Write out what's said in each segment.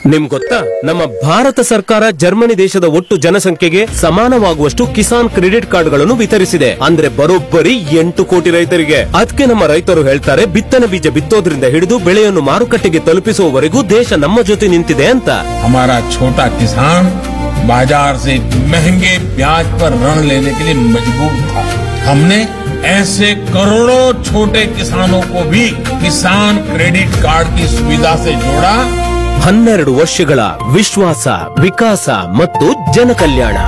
ನಿಮ್ ಗೊತ್ತಾ ನಮ್ಮ ಭಾರತ ಸರ್ಕಾರ ಜರ್ಮನಿ ದೇಶದ ಒಟ್ಟು ಜನಸಂಖ್ಯೆಗೆ ಸಮಾನವಾಗುವಷ್ಟು ಕಿಸಾನ್ ಕ್ರೆಡಿಟ್ ಕಾರ್ಡ್ಗಳನ್ನು ವಿತರಿಸಿದೆ ಅಂದ್ರೆ ಬರೋಬ್ಬರಿ ಎಂಟು ಕೋಟಿ ರೈತರಿಗೆ ಅದಕ್ಕೆ ನಮ್ಮ ರೈತರು ಹೇಳ್ತಾರೆ ಬಿತ್ತನೆ ಬೀಜ ಬಿತ್ತೋದ್ರಿಂದ ಹಿಡಿದು ಬೆಳೆಯನ್ನು ಮಾರುಕಟ್ಟೆಗೆ ತಲುಪಿಸುವವರೆಗೂ ದೇಶ ನಮ್ಮ ಜೊತೆ ನಿಂತಿದೆ ಅಂತ हमारा छोटा किसान बाजार से महंगे ब्याज पर ऋण लेने के लिए मजबूर था हमने ऐसे करोड़ों छोटे किसानों को भी किसान क्रेडिट कार्ड की सुविधा से जोड़ा ಹನ್ನೆರಡು ವರ್ಷಗಳ ವಿಶ್ವಾಸ ವಿಕಾಸ ಮತ್ತು ಜನಕಲ್ಯಾಣ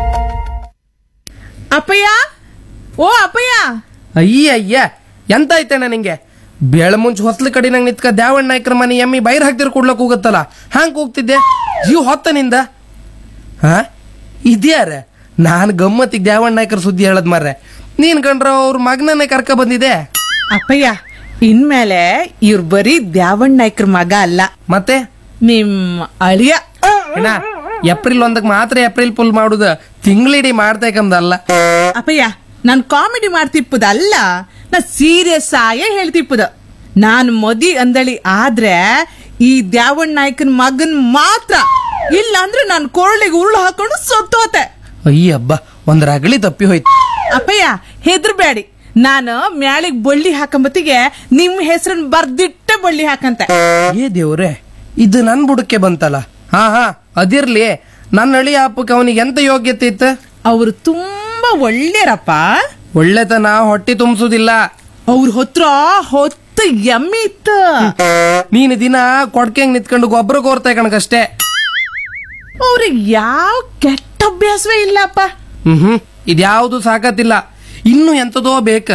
ಅಪ್ಪಯ್ಯ ಓ ಅಪ್ಪಯ್ಯ ಅಯ್ಯ ಅಯ್ಯ ಎಂತ ಐತೇನ ನಿಂಗೆ ಬೆಳ ಮುಂಚೆ ಹೊಸ್ಲ ಕಡೆ ನಂಗೆ ನಿತ್ಕ ದ್ಯಾವಣ್ಣ ನಾಯ್ಕರ ಮನೆ ಎಮ್ಮಿ ಬೈರ್ ಹಾಕ್ತಿರ್ ಕೊಡ್ಲಕ್ ಹೋಗುತ್ತಲ್ಲ ಹ್ಯಾಂಗ್ ಹೋಗ್ತಿದ್ದೆ ಜೀವ ಹೊತ್ತ ನಿಂದ ಹಾ ಇದ್ಯಾರ ನಾನು ಗಮ್ಮತ್ತಿಗೆ ದ್ಯಾವಣ್ಣ ನಾಯ್ಕರ ಸುದ್ದಿ ಹೇಳದ್ ಮಾರ್ರೆ ನೀನ್ ಕಂಡ್ರ ಅವ್ರ ಮಗನನ್ನೇ ಕರ್ಕ ಬಂದಿದೆ ಅಪ್ಪಯ್ಯ ಇನ್ಮೇಲೆ ಇವ್ರ ಬರೀ ದ್ಯಾವಣ್ಣ ನಾಯ್ಕರ ಮಗ ಅಲ್ಲ ಮತ್ತೆ ನಿಮ್ ಅಳಿಯ ಏನ ಏಪ್ರಿಲ್ ಒಂದಕ್ಕೆ ಮಾತ್ರ ಏಪ್ರಿಲ್ ಫುಲ್ ಮಾಡುದ ತಿಂಗಳಿಡೀ ಮಾಡ್ತೇಕಂದಲ್ಲ ಅಪ್ಪಯ್ಯ ನಾನ್ ಕಾಮಿಡಿ ಮಾಡ್ತಿಪ್ಪುದ ಅಲ್ಲ ನಾ ಸೀರಿಯಸ್ ಆಯೇ ಹೇಳ್ತಿಪ್ಪುದ ನಾನ್ ಮದಿ ಅಂದಳಿ ಆದ್ರೆ ಈ ದ್ಯಾವಣ್ಣ ನಾಯ್ಕನ್ ಮಗನ್ ಮಾತ್ರ ಇಲ್ಲ ಅಂದ್ರೆ ನಾನ್ ಕೊರಳಿಗೆ ಉರುಳು ಹಾಕೊಂಡು ಸತ್ತೋತೆ ಅಯ್ಯ ಹಬ್ಬ ಒಂದ್ ರಗಳಿ ತಪ್ಪಿ ಹೋಯ್ತು ಅಪ್ಪಯ್ಯ ಹೆದರ್ಬೇಡಿ ನಾನು ಮ್ಯಾಳಿಗ್ ಬಳ್ಳಿ ಹಾಕಂಬತ್ತಿಗೆ ನಿಮ್ ಹೆಸರನ್ನ ಬರ್ದಿಟ್ಟ ಬಳ್ಳಿ ಹಾಕಂತೆ ಏ ದೇವ್ರೆ ಇದು ನನ್ ಬುಡಕ್ಕೆ ಬಂತಲ್ಲ ಹಾ ಹಾ ಅದಿರ್ಲಿ ನನ್ನ ಅಳಿ ಅಪ್ಪಕ್ಕೆ ಅವನಿಗೆ ಎಂತ ಯೋಗ್ಯತೆ ಇತ್ತು ಅವ್ರು ತುಂಬಾ ಒಳ್ಳೆಯರಪ್ಪ ಒಳ್ಳೆತನ ಹೊಟ್ಟಿ ತುಂಬಿಸುದಿಲ್ಲ ಅವ್ರ ಹತ್ರ ಹೊತ್ತು ಎಮ್ಮೆ ಇತ್ತು ನೀನು ದಿನ ಕೊಡ್ಕೆಂಗ್ ನಿತ್ಕೊಂಡು ಗೊಬ್ಬರ ಕೋರ್ತಾ ಕಣಕಷ್ಟೇ ಅವ್ರಿಗೆ ಯಾವ ಕೆಟ್ಟ ಅಭ್ಯಾಸವೇ ಇಲ್ಲಪ್ಪ ಹ್ಮ್ ಹ್ಮ್ ಇದ್ಯಾವುದು ಸಾಕತ್ತಿಲ್ಲ ಇನ್ನು ಎಂತದೋ ಬೇಕ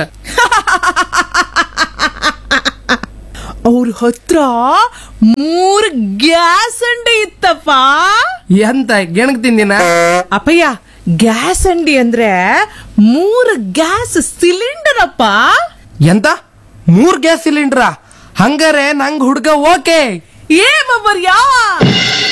ಅವ್ರ ಹತ್ರ ಮೂರ್ ಗ್ಯಾಸ್ ಅಂಡಿ ಇತ್ತಪ್ಪ ಎಂತ ಗೆಣಗ್ ತಿಂದಿನ ಅಪ್ಪಯ್ಯ ಗ್ಯಾಸ್ ಅಂಡಿ ಅಂದ್ರೆ ಮೂರ್ ಗ್ಯಾಸ್ ಸಿಲಿಂಡರ್ ಅಪ್ಪ ಎಂತ ಮೂರ್ ಗ್ಯಾಸ್ ಸಿಲಿಂಡ್ರ ಹಂಗಾರೆ ನಂಗ್ ಹುಡ್ಗ ಓಕೆ ಏ ಬಬ್ಬರ್ ಯಾ